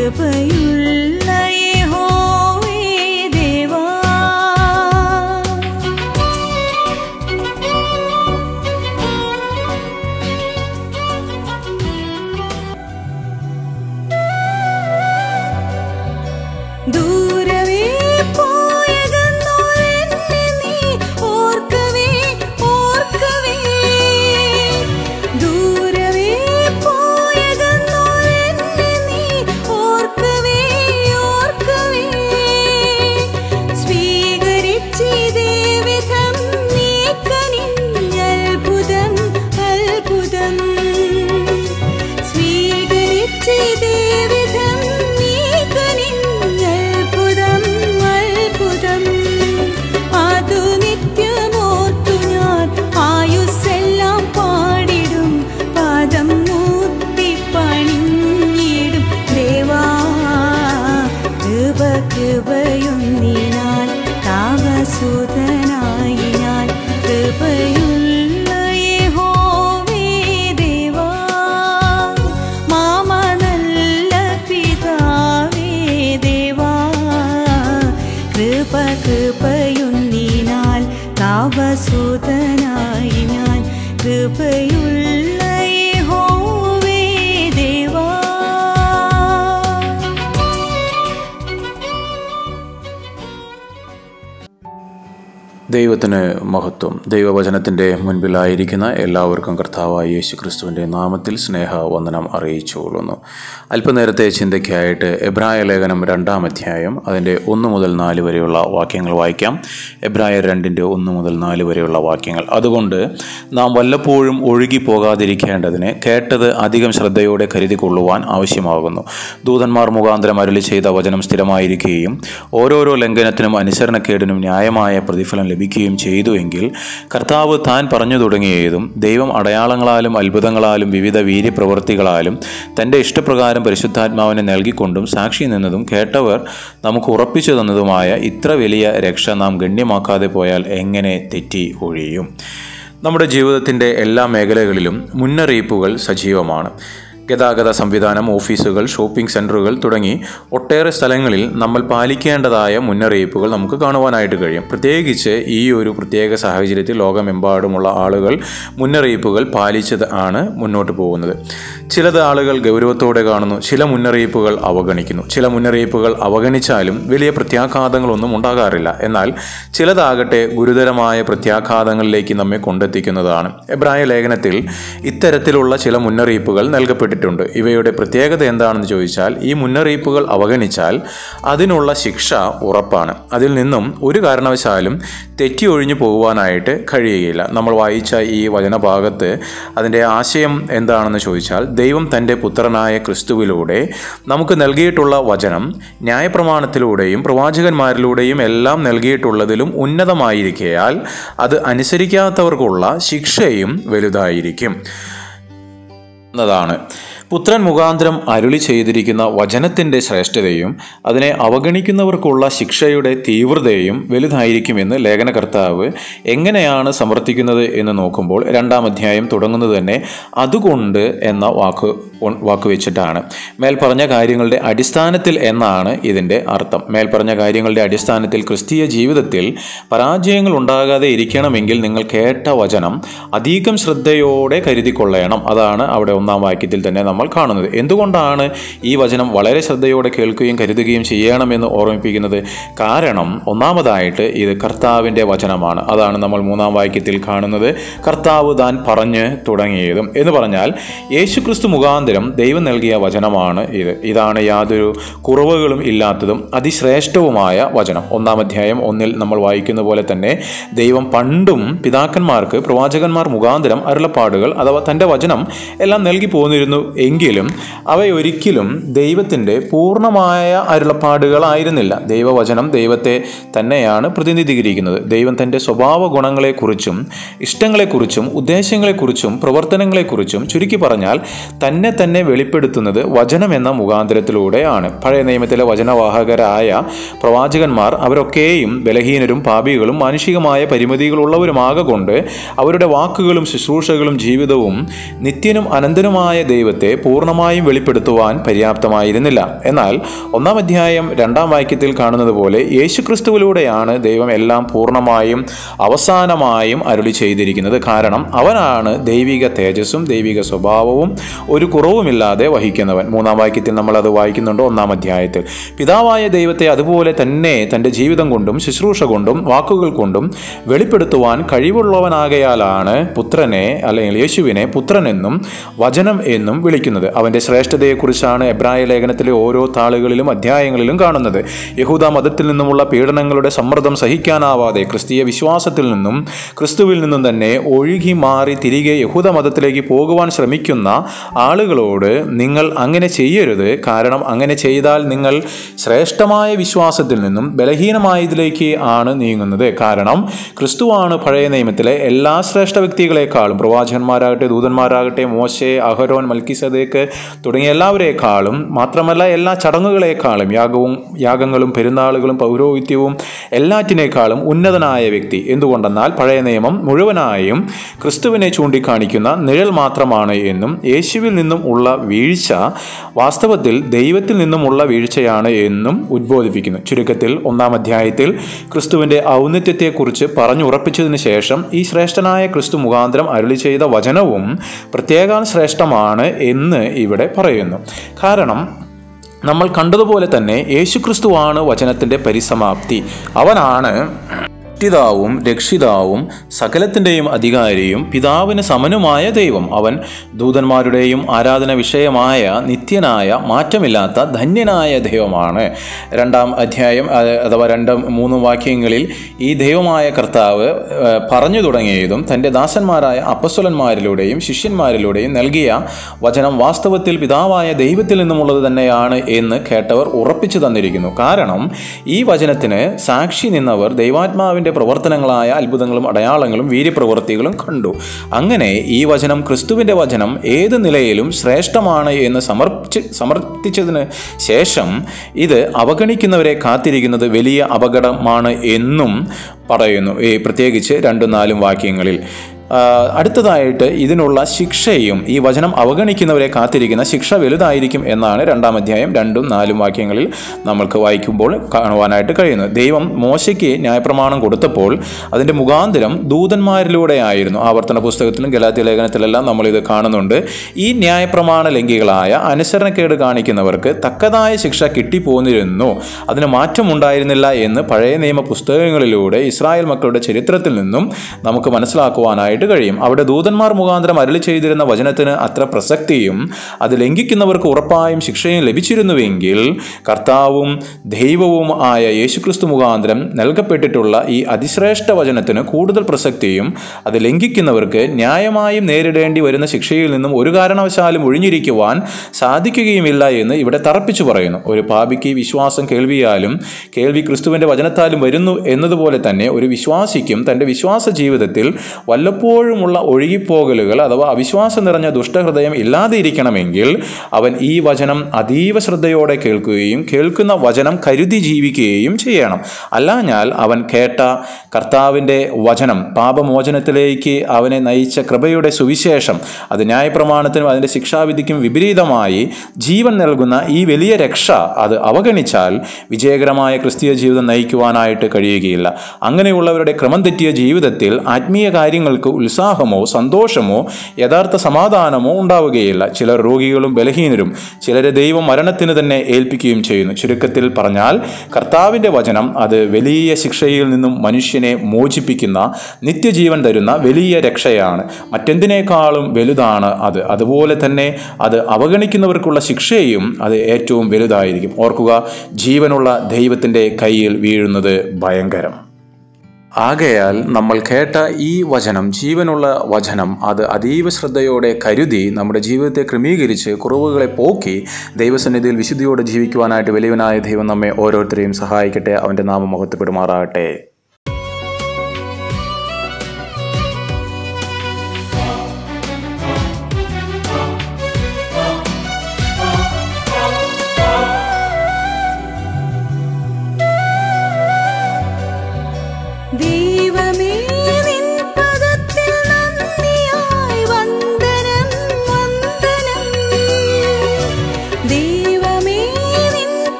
കൃപയുള്ള യഹോവേ ദേവാ ദൂരവേ പോയകന്നോരെന്നെ നീ ഓർക്കവേ ഓർക്കവേ ദൂരവേ പോയകന്നോരെന്നെ നീ ഓർക്കവേ ഓർക്കവേ സ്വീകരിച്ചിതേ വിധം നീ കനിഞ്ഞത്ഭുതം അത്ഭുതം സ്വീകരിച്ചിതേ വിധം നീ കനിഞ്ഞത്ഭുതം അത്ഭുതം അതു നിത്യമോർത്തു ഞാൻ ആയുസ്സെല്ലാം പാടിടും പാദം മൂത്തി പണിഞ്ഞിടും ദേവാ കൃപ കൃപയൊന്നിനാൽ താമസുതനായി ഞാൻ കൃപയുള്ള യഹോവേ ദേവാ മാമ നല്ല പിതാവേ ദേവാ കൃപ കൃപയൊന്നിനാൽ താവസുതനായി ഞാൻ കൃപയുള്ള യഹോവേ ദേവാ ദൈവത്തിന് മഹത്വം ദൈവവചനത്തിൻ്റെ മുൻപിലായിരിക്കുന്ന എല്ലാവർക്കും കർത്താവായ യേശു ക്രിസ്തുവിൻ്റെ നാമത്തിൽ സ്നേഹവന്ദനം അറിയിച്ചുകൊള്ളുന്നു അല്പനേരത്തെ ചിന്തയ്ക്കായിട്ട് എബ്രായ ലേഖനം രണ്ടാം അധ്യായം അതിൻ്റെ ഒന്ന് മുതൽ നാല് വരെയുള്ള വാക്യങ്ങൾ വായിക്കാം എബ്രായർ രണ്ടിൻ്റെ ഒന്ന് മുതൽ നാല് വരെയുള്ള വാക്യങ്ങൾ അതുകൊണ്ട് നാം വല്ലപ്പോഴും ഒഴുകി പോകാതിരിക്കേണ്ടതിന് കേട്ടത് അധികം ശ്രദ്ധയോടെ കരുതിക്കൊള്ളുവാൻ ആവശ്യമാകുന്നു ദൂതന്മാർ മുഖാന്തരം അരുളി ചെയ്ത വചനം സ്ഥിരമായിരിക്കുകയും ഓരോരോ ലംഘനത്തിനും അനുസരണക്കേടിനും ന്യായമായ പ്രതിഫലം ലഭിക്കുകയും ചെയ്തു എങ്കിൽ കർത്താവ് താൻ പറഞ്ഞു തുടങ്ങിയതും ദൈവം അടയാളങ്ങളാലും അത്ഭുതങ്ങളാലും വിവിധ വീര്യപ്രവൃത്തികളാലും തൻ്റെ ഇഷ്ടപ്രകാരം പരിശുദ്ധാത്മാവിനെ നൽകിക്കൊണ്ടും സാക്ഷി നിന്നതും കേട്ടവർ നമുക്ക് ഉറപ്പിച്ചു തന്നതുമായ ഇത്ര വലിയ രക്ഷ നാം ഗണ്യമാക്കാതെ പോയാൽ എങ്ങനെ തെറ്റി ഒഴിയും നമ്മുടെ ജീവിതത്തിൻ്റെ എല്ലാ മേഖലകളിലും മുന്നറിയിപ്പുകൾ സജീവമാണ് ഗതാഗത സംവിധാനം ഓഫീസുകൾ ഷോപ്പിംഗ് സെൻറ്ററുകൾ തുടങ്ങി ഒട്ടേറെ സ്ഥലങ്ങളിൽ നമ്മൾ പാലിക്കേണ്ടതായ മുന്നറിയിപ്പുകൾ നമുക്ക് കാണുവാനായിട്ട് കഴിയും പ്രത്യേകിച്ച് ഈ ഒരു പ്രത്യേക സാഹചര്യത്തിൽ ലോകമെമ്പാടുമുള്ള ആളുകൾ മുന്നറിയിപ്പുകൾ പാലിച്ചത് ആണ് മുന്നോട്ട് പോകുന്നത് ചിലത് ആളുകൾ ഗൗരവത്തോടെ കാണുന്നു ചില മുന്നറിയിപ്പുകൾ അവഗണിക്കുന്നു ചില മുന്നറിയിപ്പുകൾ അവഗണിച്ചാലും വലിയ പ്രത്യാഘാതങ്ങളൊന്നും ഉണ്ടാകാറില്ല എന്നാൽ ചിലതാകട്ടെ ഗുരുതരമായ പ്രത്യാഘാതങ്ങളിലേക്ക് നമ്മെ കൊണ്ടെത്തിക്കുന്നതാണ് എബ്രായ ലേഖനത്തിൽ ഇത്തരത്തിലുള്ള ചില മുന്നറിയിപ്പുകൾ നൽകപ്പെട്ടിട്ടുണ്ട് ഇവയുടെ പ്രത്യേകത എന്താണെന്ന് ചോദിച്ചാൽ ഈ മുന്നറിയിപ്പുകൾ അവഗണിച്ചാൽ അതിനുള്ള ശിക്ഷ ഉറപ്പാണ് അതിൽ നിന്നും ഒരു കാരണവശാലും തെറ്റി ഒഴിഞ്ഞു പോകുവാനായിട്ട് കഴിയുകയില്ല നമ്മൾ വായിച്ച ഈ വചനഭാഗത്ത് അതിൻ്റെ ആശയം എന്താണെന്ന് ചോദിച്ചാൽ ദൈവം തൻ്റെ പുത്രനായ ക്രിസ്തുവിലൂടെ നമുക്ക് നൽകിയിട്ടുള്ള വചനം ന്യായപ്രമാണത്തിലൂടെയും പ്രവാചകന്മാരിലൂടെയും എല്ലാം നൽകിയിട്ടുള്ളതിലും ഉന്നതമായിരിക്കയാൽ അത് അനുസരിക്കാത്തവർക്കുള്ള ശിക്ഷയും വലുതായിരിക്കും എന്നതാണ് പുത്രൻ മുഖാന്തരം അരുളി ചെയ്തിരിക്കുന്ന വചനത്തിൻ്റെ ശ്രേഷ്ഠതയും അതിനെ അവഗണിക്കുന്നവർക്കുള്ള ശിക്ഷയുടെ തീവ്രതയും വലുതായിരിക്കുമെന്ന് ലേഖനകർത്താവ് എങ്ങനെയാണ് സമർത്ഥിക്കുന്നത് എന്ന് നോക്കുമ്പോൾ രണ്ടാം അധ്യായം തുടങ്ങുന്നത് തന്നെ അതുകൊണ്ട് എന്ന വാക്ക് വാക്ക് വെച്ചിട്ടാണ് മേൽപ്പറഞ്ഞ കാര്യങ്ങളുടെ അടിസ്ഥാനത്തിൽ എന്നാണ് ഇതിൻ്റെ അർത്ഥം മേൽപ്പറഞ്ഞ കാര്യങ്ങളുടെ അടിസ്ഥാനത്തിൽ ക്രിസ്തീയ ജീവിതത്തിൽ പരാജയങ്ങൾ ഉണ്ടാകാതെ ഇരിക്കണമെങ്കിൽ നിങ്ങൾ കേട്ട വചനം അധികം ശ്രദ്ധയോടെ കരുതിക്കൊള്ളണം അതാണ് അവിടെ ഒന്നാം വാക്യത്തിൽ തന്നെ നമ്മൾ കാണുന്നത് എന്തുകൊണ്ടാണ് ഈ വചനം വളരെ ശ്രദ്ധയോടെ കേൾക്കുകയും കരുതുകയും ചെയ്യണമെന്ന് ഓർമ്മിപ്പിക്കുന്നത് കാരണം ഒന്നാമതായിട്ട് ഇത് കർത്താവിൻ്റെ വചനമാണ് അതാണ് നമ്മൾ മൂന്നാം വാക്യത്തിൽ കാണുന്നത് കർത്താവ് താൻ പറഞ്ഞ് തുടങ്ങിയതും എന്ന് പറഞ്ഞാൽ യേശുക്രിസ്തു മുഖാന്തരം ദൈവം നൽകിയ വചനമാണ് ഇത് ഇതാണ് യാതൊരു കുറവുകളും ഇല്ലാത്തതും അതിശ്രേഷ്ഠവുമായ വചനം ഒന്നാം അധ്യായം ഒന്നിൽ നമ്മൾ വായിക്കുന്ന പോലെ തന്നെ ദൈവം പണ്ടും പിതാക്കന്മാർക്ക് പ്രവാചകന്മാർ മുഖാന്തരം അരുളപ്പാടുകൾ അഥവാ തൻ്റെ വചനം എല്ലാം നൽകി പോന്നിരുന്നു എങ്കിലും അവയൊരിക്കലും ദൈവത്തിൻ്റെ പൂർണ്ണമായ അരുളപ്പാടുകളായിരുന്നില്ല ദൈവവചനം ദൈവത്തെ തന്നെയാണ് പ്രതിനിധീകരിക്കുന്നത് ദൈവം തൻ്റെ സ്വഭാവ ഗുണങ്ങളെക്കുറിച്ചും ഇഷ്ടങ്ങളെക്കുറിച്ചും ഉദ്ദേശങ്ങളെക്കുറിച്ചും പ്രവർത്തനങ്ങളെക്കുറിച്ചും ചുരുക്കി പറഞ്ഞാൽ തന്നെ തന്നെ വെളിപ്പെടുത്തുന്നത് വചനം എന്ന മുഖാന്തരത്തിലൂടെയാണ് പഴയ നിയമത്തിലെ വചനവാഹകരായ പ്രവാചകന്മാർ അവരൊക്കെയും ബലഹീനരും പാപികളും മാനുഷികമായ പരിമിതികളുള്ളവരുമാകൊണ്ട് അവരുടെ വാക്കുകളും ശുശ്രൂഷകളും ജീവിതവും നിത്യനും അനന്തനുമായ ദൈവത്തെ പൂർണ്ണമായും വെളിപ്പെടുത്തുവാൻ പര്യാപ്തമായിരുന്നില്ല എന്നാൽ ഒന്നാം അധ്യായം രണ്ടാം വാക്യത്തിൽ കാണുന്നത് പോലെ യേശുക്രിസ്തുവിലൂടെയാണ് ദൈവം എല്ലാം പൂർണ്ണമായും അവസാനമായും അരുളി ചെയ്തിരിക്കുന്നത് കാരണം അവനാണ് ദൈവിക തേജസ്സും ദൈവിക സ്വഭാവവും ഒരു കുറവുമില്ലാതെ വഹിക്കുന്നവൻ മൂന്നാം വാക്യത്തിൽ നമ്മൾ അത് വായിക്കുന്നുണ്ട് ഒന്നാം അധ്യായത്തിൽ പിതാവായ ദൈവത്തെ അതുപോലെ തന്നെ തൻ്റെ ജീവിതം കൊണ്ടും ശുശ്രൂഷ കൊണ്ടും വാക്കുകൾ കൊണ്ടും വെളിപ്പെടുത്തുവാൻ കഴിവുള്ളവനാകയാലാണ് പുത്രനെ അല്ലെങ്കിൽ യേശുവിനെ പുത്രനെന്നും വചനം എന്നും വിളിക്കുന്നത് അവൻ്റെ ശ്രേഷ്ഠതയെക്കുറിച്ചാണ് എബ്രായ ലേഖനത്തിലെ ഓരോ താളുകളിലും അധ്യായങ്ങളിലും കാണുന്നത് യഹൂദ മതത്തിൽ നിന്നുമുള്ള പീഡനങ്ങളുടെ സമ്മർദ്ദം സഹിക്കാനാവാതെ ക്രിസ്തീയ വിശ്വാസത്തിൽ നിന്നും ക്രിസ്തുവിൽ നിന്നും തന്നെ ഒഴുകി മാറി തിരികെ യഹൂദ മതത്തിലേക്ക് പോകുവാൻ ശ്രമിക്കുന്ന ആളുകളോട് നിങ്ങൾ അങ്ങനെ ചെയ്യരുത് കാരണം അങ്ങനെ ചെയ്താൽ നിങ്ങൾ ശ്രേഷ്ഠമായ വിശ്വാസത്തിൽ നിന്നും ബലഹീനമായതിലേക്ക് ആണ് നീങ്ങുന്നത് കാരണം ക്രിസ്തുവാണ് പഴയ നിയമത്തിലെ എല്ലാ ശ്രേഷ്ഠ വ്യക്തികളെക്കാളും പ്രവാചകന്മാരാകട്ടെ ദൂതന്മാരാകട്ടെ മോശെ അഹരോൻ മൽക്കിസദേക്ക് തുടങ്ങിയ എല്ലാവരെക്കാളും മാത്രമല്ല എല്ലാ ചടങ്ങുകളെക്കാളും യാഗവും യാഗങ്ങളും പെരുന്നാളുകളും പൗരോഹിത്യവും എല്ലാറ്റിനേക്കാളും ഉന്നതനായ വ്യക്തി എന്തുകൊണ്ടെന്നാൽ പഴയ നിയമം മുഴുവനായും ക്രിസ്തുവിനെ ചൂണ്ടിക്കാണിക്കുന്ന നിഴൽ മാത്രമാണ് എന്നും യേശുവിൽ നിന്നും ഉള്ള വീഴ്ച വാസ്തവത്തിൽ ദൈവത്തിൽ നിന്നുമുള്ള വീഴ്ചയാണ് എന്നും ഉദ്ബോധിപ്പിക്കുന്നു ചുരുക്കത്തിൽ ഒന്നാം അധ്യായത്തിൽ ക്രിസ്തുവിൻ്റെ ഔന്നത്യത്തെക്കുറിച്ച് പറഞ്ഞുറപ്പിച്ചതിന് ശേഷം ഈ ശ്രേഷ്ഠനായ ക്രിസ്തു മുഖാന്തരം അരുളി ചെയ്ത വചനവും പ്രത്യേക ശ്രേഷ്ഠമാണ് എന്ന് ഇവിടെ പറയുന്നു കാരണം നമ്മൾ കണ്ടതുപോലെ തന്നെ യേശുക്രിസ്തുവാണ് വചനത്തിൻ്റെ പരിസമാപ്തി അവനാണ് രക്ഷിതാവും രക്ഷിതാവും സകലത്തിൻ്റെയും അധികാരിയും പിതാവിന് സമനുമായ ദൈവം അവൻ ദൂതന്മാരുടെയും ആരാധന വിഷയമായ നിത്യനായ മാറ്റമില്ലാത്ത ധന്യനായ ദൈവമാണ് രണ്ടാം അധ്യായം അഹ് അഥവാ രണ്ടും മൂന്നും വാക്യങ്ങളിൽ ഈ ദൈവമായ കർത്താവ് ഏഹ്, പറഞ്ഞു തുടങ്ങിയതും തൻ്റെ ദാസന്മാരായ അപ്പസ്വലന്മാരിലൂടെയും ശിഷ്യന്മാരിലൂടെയും നൽകിയ വചനം വാസ്തവത്തിൽ പിതാവായ ദൈവത്തിൽ നിന്നുമുള്ളത് തന്നെയാണ് എന്ന് കേട്ടവർ ഉറപ്പിച്ചു തന്നിരിക്കുന്നു കാരണം ഈ വചനത്തിന് സാക്ഷി നിന്നവർ ദൈവാത്മാവിൻ്റെ പ്രവർത്തനങ്ങളായ അത്ഭുതങ്ങളും അടയാളങ്ങളും വീര്യപ്രവൃത്തികളും കണ്ടു അങ്ങനെ ഈ വചനം ക്രിസ്തുവിൻ്റെ വചനം ഏത് നിലയിലും ശ്രേഷ്ഠമാണ് എന്ന് സമർപ്പിച്ച് സമർത്ഥിച്ചതിന് ശേഷം ഇത് അവഗണിക്കുന്നവരെ കാത്തിരിക്കുന്നത് വലിയ അപകടമാണ് എന്നും പറയുന്നു ഈ പ്രത്യേകിച്ച് രണ്ടും നാലും വാക്യങ്ങളിൽ ആ, അടുത്തതായിട്ട് ഇതിനുള്ള ശിക്ഷയും ഈ വചനം അവഗണിക്കുന്നവരെ കാത്തിരിക്കുന്ന ശിക്ഷ വലുതായിരിക്കും എന്നാണ് രണ്ടാം അധ്യായം രണ്ടും നാലും വാക്യങ്ങളിൽ നമ്മൾക്ക് വായിക്കുമ്പോൾ കാണുവാനായിട്ട് കഴിയുന്നത് ദൈവം മോശയ്ക്ക് ന്യായപ്രമാണം കൊടുത്തപ്പോൾ അതിൻ്റെ മുഖാന്തരം ദൂതന്മാരിലൂടെയായിരുന്നു ആവർത്തന പുസ്തകത്തിലും ഗലാത്തി ലേഖനത്തിലെല്ലാം നമ്മളിത് കാണുന്നുണ്ട് ഈ ന്യായപ്രമാണ ലംഘികളായ അനുസരണക്കേട് കാണിക്കുന്നവർക്ക് തക്കതായ ശിക്ഷ കിട്ടിപ്പോന്നിരുന്നു അതിന് മാറ്റമുണ്ടായിരുന്നില്ല എന്ന് പഴയ നിയമ പുസ്തകങ്ങളിലൂടെ ഇസ്രായേൽ മക്കളുടെ ചരിത്രത്തിൽ നിന്നും നമുക്ക് മനസ്സിലാക്കുവാനായിട്ട് കഴിയും അവിടെ ദൂതന്മാർ മുഖാന്തരം അരളി ചെയ്തിരുന്ന വചനത്തിന് അത്ര പ്രസക്തിയും അത് ലംഘിക്കുന്നവർക്ക് ഉറപ്പായും ശിക്ഷയും ലഭിച്ചിരുന്നുവെങ്കിൽ കർത്താവും ദൈവവും ആയ യേശുക്രിസ്തു മുഖാന്തരം നൽകപ്പെട്ടിട്ടുള്ള ഈ അതിശ്രേഷ്ഠ വചനത്തിന് കൂടുതൽ പ്രസക്തിയും അത് ലംഘിക്കുന്നവർക്ക് ന്യായമായും നേരിടേണ്ടി വരുന്ന ശിക്ഷയിൽ നിന്നും ഒരു കാരണവശാലും ഒഴിഞ്ഞിരിക്കുവാൻ സാധിക്കുകയുമില്ല എന്ന് ഇവിടെ തറപ്പിച്ചു പറയുന്നു ഒരു പാപിക്ക് വിശ്വാസം കേൾവിയാലും കേൾവി ക്രിസ്തുവിൻ്റെ വചനത്താലും വരുന്നു എന്നതുപോലെ തന്നെ ഒരു വിശ്വാസിക്കും തൻ്റെ വിശ്വാസ ജീവിതത്തിൽ വല്ലപ്പോഴുമുള്ള ഒഴുകിപ്പോകലുകൾ അഥവാ അവിശ്വാസം നിറഞ്ഞ ദുഷ്ടഹൃദയം ഇല്ലാതെ ഇരിക്കണമെങ്കിൽ അവൻ ഈ വചനം അതീവ ശ്രദ്ധയോടെ കേൾക്കുകയും കേൾക്കുന്ന വചനം കരുതി ജീവിക്കുകയും ചെയ്യണം അല്ലാഞ്ഞാൽ അവൻ കേട്ട കർത്താവിൻ്റെ വചനം പാപമോചനത്തിലേക്ക് അവനെ നയിച്ച കൃപയുടെ സുവിശേഷം അത് ന്യായപ്രമാണത്തിനും അതിൻ്റെ ശിക്ഷാവിധിക്കും വിപരീതമായി ജീവൻ നൽകുന്ന ഈ വലിയ രക്ഷ അത് അവഗണിച്ചാൽ വിജയകരമായ ക്രിസ്തീയ ജീവിതം നയിക്കുവാനായിട്ട് കഴിയുകയില്ല അങ്ങനെയുള്ളവരുടെ ക്രമം തെറ്റിയ ജീവിതത്തിൽ ആത്മീയ കാര്യങ്ങൾക്ക് ഉത്സാഹമോ സന്തോഷമോ യഥാർത്ഥ സമാധാനമോ ഉണ്ടാവുകയില്ല ചിലർ രോഗികളും ബലഹീനരും ചിലരെ ദൈവം മരണത്തിന് തന്നെ ഏൽപ്പിക്കുകയും ചെയ്യുന്നു ചുരുക്കത്തിൽ പറഞ്ഞാൽ കർത്താവിൻ്റെ വചനം അത് വലിയ ശിക്ഷയിൽ നിന്നും മനുഷ്യനെ മോചിപ്പിക്കുന്ന നിത്യജീവൻ തരുന്ന വലിയ രക്ഷയാണ് മറ്റെന്തിനേക്കാളും വലുതാണ് അത് അതുപോലെ തന്നെ അത് അവഗണിക്കുന്നവർക്കുള്ള ശിക്ഷയും അത് ഏറ്റവും വലുതായിരിക്കും ഓർക്കുക ജീവനുള്ള ദൈവത്തിൻ്റെ കയ്യിൽ വീഴുന്നത് ഭയങ്കരം ആകയാൽ നമ്മൾ കേട്ട ഈ വചനം ജീവനുള്ള വചനം അത് അതീവ ശ്രദ്ധയോടെ കരുതി നമ്മുടെ ജീവിതത്തെ ക്രമീകരിച്ച് കുറവുകളെ പോക്കി ദൈവസന്നിധിയിൽ വിശുദ്ധിയോടെ ജീവിക്കുവാനായിട്ട് വലിയവനായ ദൈവം നമ്മെ ഓരോരുത്തരെയും സഹായിക്കട്ടെ അവൻ്റെ നാമം മഹത്വപ്പെടുമാറാകട്ടെ ദൈവമേ നിൻ പദത്തിൽ നന്ദിയായി വന്ദനം വന്ദനം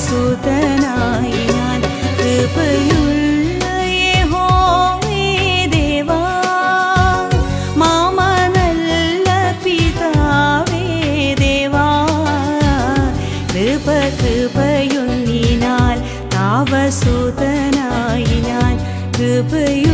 താവസുതനായി ഞാൻ കൃപയുള്ള യഹോവേ ദേവാ മാമ നല്ല പിതാവേ ദേവാ കൃപ കൃപയൊന്നിനാൽ താവസുതനായി ഞാൻ കൃപയോ